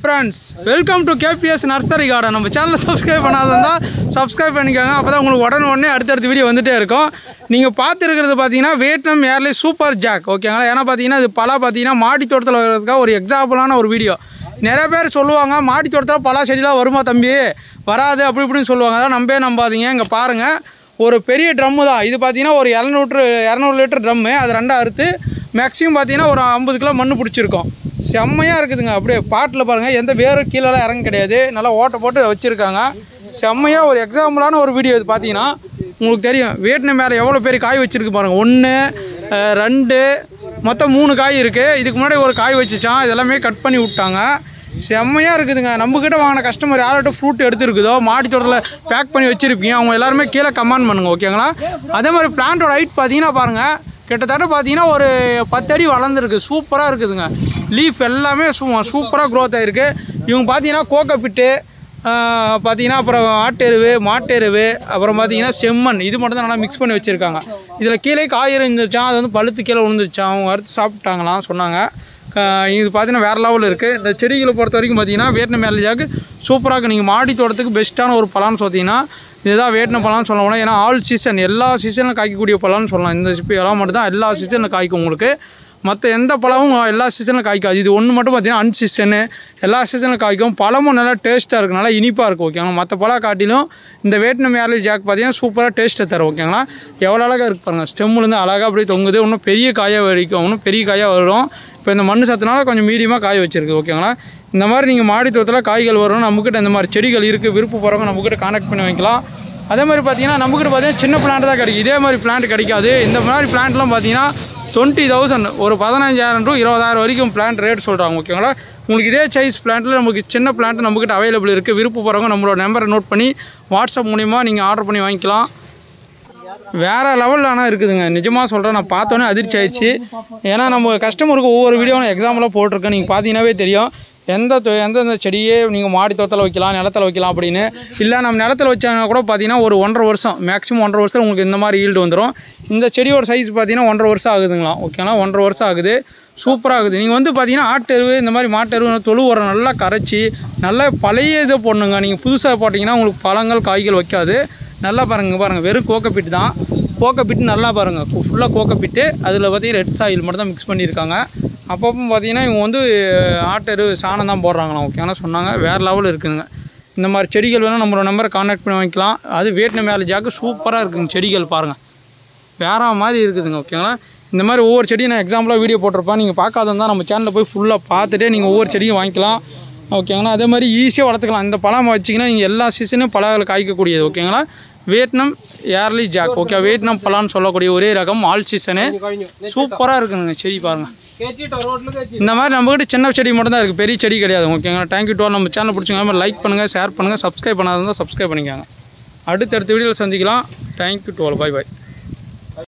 friends welcome to KBS nursery garden நம்ம சேனலை subscribe பண்ணாதான் சப்ஸ்கிரைப் பண்ணிக்கோங்க அப்போ தான் உங்களுக்கு உடனே உடனே அடுத்தடுத்த வீடியோ வந்துட்டே இருக்கும் நீங்கள் பார்த்துருக்கிறது பார்த்தீங்கன்னா வியட்நாம் ஏர்லி சூப்பர் ஜாக் ஓகேங்களா ஏன்னா பார்த்தீங்கன்னா இது பலா பார்த்தீங்கன்னா மாடி தோட்டத்தில் வர்றதுக்காக ஒரு எக்ஸாம்பிளான ஒரு வீடியோ நிறைய பேர் சொல்லுவாங்க மாடி தோட்டத்தில் பலா செடிலாம் வருமா தம்பி வராது அப்படி இப்படின்னு சொல்லுவாங்க அதான் நம்பவே நம்பாதீங்க இங்கே பாருங்கள் ஒரு பெரிய ட்ரம்மு தான் இது பார்த்தீங்கன்னா ஒரு இரநூற்று இரநூறு லிட்டர் ட்ரம்மு அது ரெண்டாக அறுத்து மேக்ஸிமம் பார்த்தீங்கன்னா ஒரு ஐம்பது கிலோ மண் பிடிச்சிருக்கோம் செம்மையாக இருக்குதுங்க அப்படியே பாட்டில் பாருங்கள் எந்த வேரும் கீழெல்லாம் இறங்க கிடையாது நல்லா ஓட்டை போட்டு வச்சுருக்காங்க செம்மையாக ஒரு எக்ஸாம்பிளான ஒரு வீடியோ இது பார்த்தீங்கன்னா உங்களுக்கு தெரியும் வியட்நாம் மேலே எவ்வளோ பெரிய காய் வச்சுருக்கு பாருங்கள் ஒன்று ரெண்டு மொத்தம் மூணு காய் இருக்குது இதுக்கு முன்னாடி ஒரு காய் வச்சுச்சான் இதெல்லாமே கட் பண்ணி விட்டாங்க செம்மையாக இருக்குதுங்க நம்மக்கிட்ட வாங்கின கஸ்டமர் யார்கிட்ட ஃப்ரூட் எடுத்துருக்குதோ மாடி தோட்டத்தில் பேக் பண்ணி வச்சுருப்பீங்க அவங்க எல்லாருமே கீழே கமெண்ட் பண்ணுங்க ஓகேங்களா அதே மாதிரி பிளான்ட்டோட ஹைட் பார்த்தீங்கன்னா பாருங்கள் கிட்டத்தட்ட பார்த்தீங்கன்னா ஒரு பத்தடி வளர்ந்துருக்கு சூப்பராக இருக்குதுங்க லீஃப் எல்லாமே சூ சூப்பராக க்ரோத் ஆகிருக்கு இவங்க பார்த்தீங்கன்னா கோக்கப்பிட்டு பார்த்தீங்கன்னா அப்புறம் ஆட்டெருவு மாட்டெருவு அப்புறம் பார்த்தீங்கன்னா செம்மண் இது மட்டும் தான் நல்லா மிக்ஸ் பண்ணி வச்சுருக்காங்க இதில் கீழே காய் இருந்துச்சான் அது வந்து பழுத்து கீழே விழுந்துருச்சான் அவங்க அறுத்து சாப்பிட்டாங்களாம் சொன்னாங்க ஆஹ் இது பார்த்தீங்கன்னா வேறு லெவலில் இருக்குது இந்த செடிகளை பொறுத்த வரைக்கும் பார்த்தீங்கன்னா வியட்நாம் மேலேஜாக்கு சூப்பராக இருக்குது நீங்கள் மாடி தோட்டத்துக்கு பெஸ்ட்டான ஒரு பழம்னு பார்த்தீங்கன்னா இதுதான் வியட்நாம் பழம்னு சொல்ல போனால் ஏன்னா ஆல் சீசன் எல்லா சீசனில் காய்க்கக்கூடிய பழம்னு சொல்லலாம் இந்த இப்போ இடம் மட்டும் தான் எல்லா சீசனில் காய்க்கும் உங்களுக்கு மற்ற எந்த பழமும் எல்லா சீசனில் காய்க்காது இது ஒன்று மட்டும் பார்த்தீங்கன்னா அன் சீசனு எல்லா சீசனில் காய்க்கும் பழமும் நல்லா டேஸ்ட்டாக இருக்கும் நல்லா இனிப்பாக இருக்கும் ஓகேங்களா மற்ற பழம் காட்டிலும் இந்த வியட்நாம் ஏர்லி ஜாக் பார்த்தீங்கன்னா சூப்பராக டேஸ்ட்டை தரும் ஓகேங்களா எவ்வளோ அழகாக இருக்கு பாருங்கள் ஸ்டெம்முலேருந்து அழகாக அப்படியே தொங்குது இன்னும் பெரிய காயாக வரைக்கும் இன்னும் பெரிய காயாக வரும் இப்போ இந்த மண் சத்துனால கொஞ்சம் மீடியமாக காய வச்சிருக்கு ஓகேங்களா இந்த மாதிரி நீங்கள் மாடி தோட்டத்தில் காய்கள் வரும் நம்மக்கிட்ட இந்த மாதிரி செடிகள் இருக்குது விருப்ப போகிறவங்க நம்மக்கிட்ட கான்டாக்ட் பண்ணி வாங்கிக்கலாம் அதே மாதிரி பார்த்தீங்கன்னா நம்மக்கிட்ட பார்த்தீங்கன்னா சின்ன பிளான்ட் தான் கிடைக்கும் இதே மாதிரி பிளான்ட் கிடைக்காது இந்த மாதிரி பிளான்ட்லாம் பார்த்தீங்கன்னா டுவெண்ட்டி தௌசண்ட் ஒரு பதினஞ்சாயிரம் டு இருபதாயிரம் வரைக்கும் பிளான்ட் ரேட் சொல்கிறாங்க ஓகேங்களா உங்களுக்கு இதே சைஸ் பிளான்ட்டில் நமக்கு சின்ன பிளான்ட் நம்மக்கிட்ட அவைலபிள் இருக்குது விருப்ப போகிறவங்க நம்மளோட நம்பரை நோட் பண்ணி வாட்ஸ்அப் மூலிமா நீங்கள் ஆர்டர் பண்ணி வாங்கிக்கலாம் வேறு லெவலில் ஆனால் இருக்குதுங்க நிஜமாக சொல்கிறேன் நான் பார்த்தோன்னே அதிர்ச்சி ஆயிடுச்சு ஏன்னா நம்ம கஸ்டமருக்கு ஒவ்வொரு வீடியோ நான் எக்ஸாம்பிளாக போட்டிருக்கேன் நீங்கள் பார்த்தீங்கன்னாவே தெரியும் எந்த தொ- எந்தெந்த செடியே நீங்கள் மாடி தோட்டத்தில் வைக்கலாம் நிலத்தில் வைக்கலாம் அப்படின்னு இல்லை நம்ம நிலத்தில் வச்சாங்கன்னா கூட பார்த்தீங்கன்னா ஒரு ஒன்றரை வருஷம் மேக்ஸிமம் ஒன்றரை வருஷம் உங்களுக்கு இந்த மாதிரி ஈல்டு வந்துடும் இந்த செடியோட சைஸ் பார்த்தீங்கன்னா ஒன்றரை வருஷம் ஆகுதுங்களா ஓகேங்களா ஒன்றரை வருஷம் ஆகுது சூப்பராக ஆகுது நீங்கள் வந்து பார்த்தீங்கன்னா ஆட்டெருவு இந்த மாதிரி மாட்டெருவு தொழு உரம் நல்லா கரைச்சி நல்லா பழைய இதை போடணுங்க நீங்கள் புதுசாக போட்டிங்கன்னா உங்களுக்கு பழங்கள் காய்கள் வைக்காது நல்லா பாருங்க பாருங்கள் வெறும் கோக்கப்பிட்டு தான் கோக்கப்பிட்டு நல்லா பாருங்கள் ஃபுல்லாக கோக்கப்பிட்டு அதில் பார்த்தீங்கன்னா ரெட் சாயில் மட்டும் தான் மிக்ஸ் பண்ணியிருக்காங்க அப்பப்போ பார்த்தீங்கன்னா இவங்க வந்து ஆட்டரு சாணம் தான் போடுறாங்களாம் ஓகேங்களா சொன்னாங்க வேறு லெவல் இருக்குதுங்க இந்த மாதிரி செடிகள் வேணால் நம்மளோட நம்பரை கான்டாக்ட் பண்ணி வாங்கிக்கலாம் அது வியட்நாம் மேலே ஜாக்கு சூப்பராக இருக்குங்க செடிகள் பாருங்கள் வேற மாதிரி இருக்குதுங்க ஓகேங்களா இந்த மாதிரி ஒவ்வொரு செடியும் நான் எக்ஸாம்பிளாக வீடியோ போட்டிருப்பேன் நீங்கள் பார்க்காததா நம்ம சேனலில் போய் ஃபுல்லாக பார்த்துட்டு நீங்கள் ஒவ்வொரு செடியும் வாங்கிக்கலாம் ஓகேங்களா அதே மாதிரி ஈஸியாக வளர்த்துக்கலாம் இந்த பழம் வச்சிங்கன்னா நீங்கள் எல்லா சீசனும் பழங்களை காய்க்கக்கூடியது ஓகேங்களா Vietnam early jack okay Vietnam பழம்னு சொல்லக்கூடிய ஒரே ரகம் ஆல் சீசனு சூப்பராக இருக்குங்க செடி பாருங்கள் இந்த மாதிரி நம்மகிட்ட சின்ன செடி மட்டும் தான் இருக்குது பெரிய செடி கிடையாது ஓகேங்களா தேங்க்யூ டோல் நம்ம சேனல் பிடிச்சிங்க லைக் பண்ணுங்கள் ஷேர் பண்ணுங்கள் சப்ஸ்கிரைப் பண்ணாதான் சப்ஸ்கிரைப் பண்ணிக்கோங்க அடுத்தடுத்த வீடியோவில் சந்திக்கலாம் தேங்க்யூ டோல் பை பை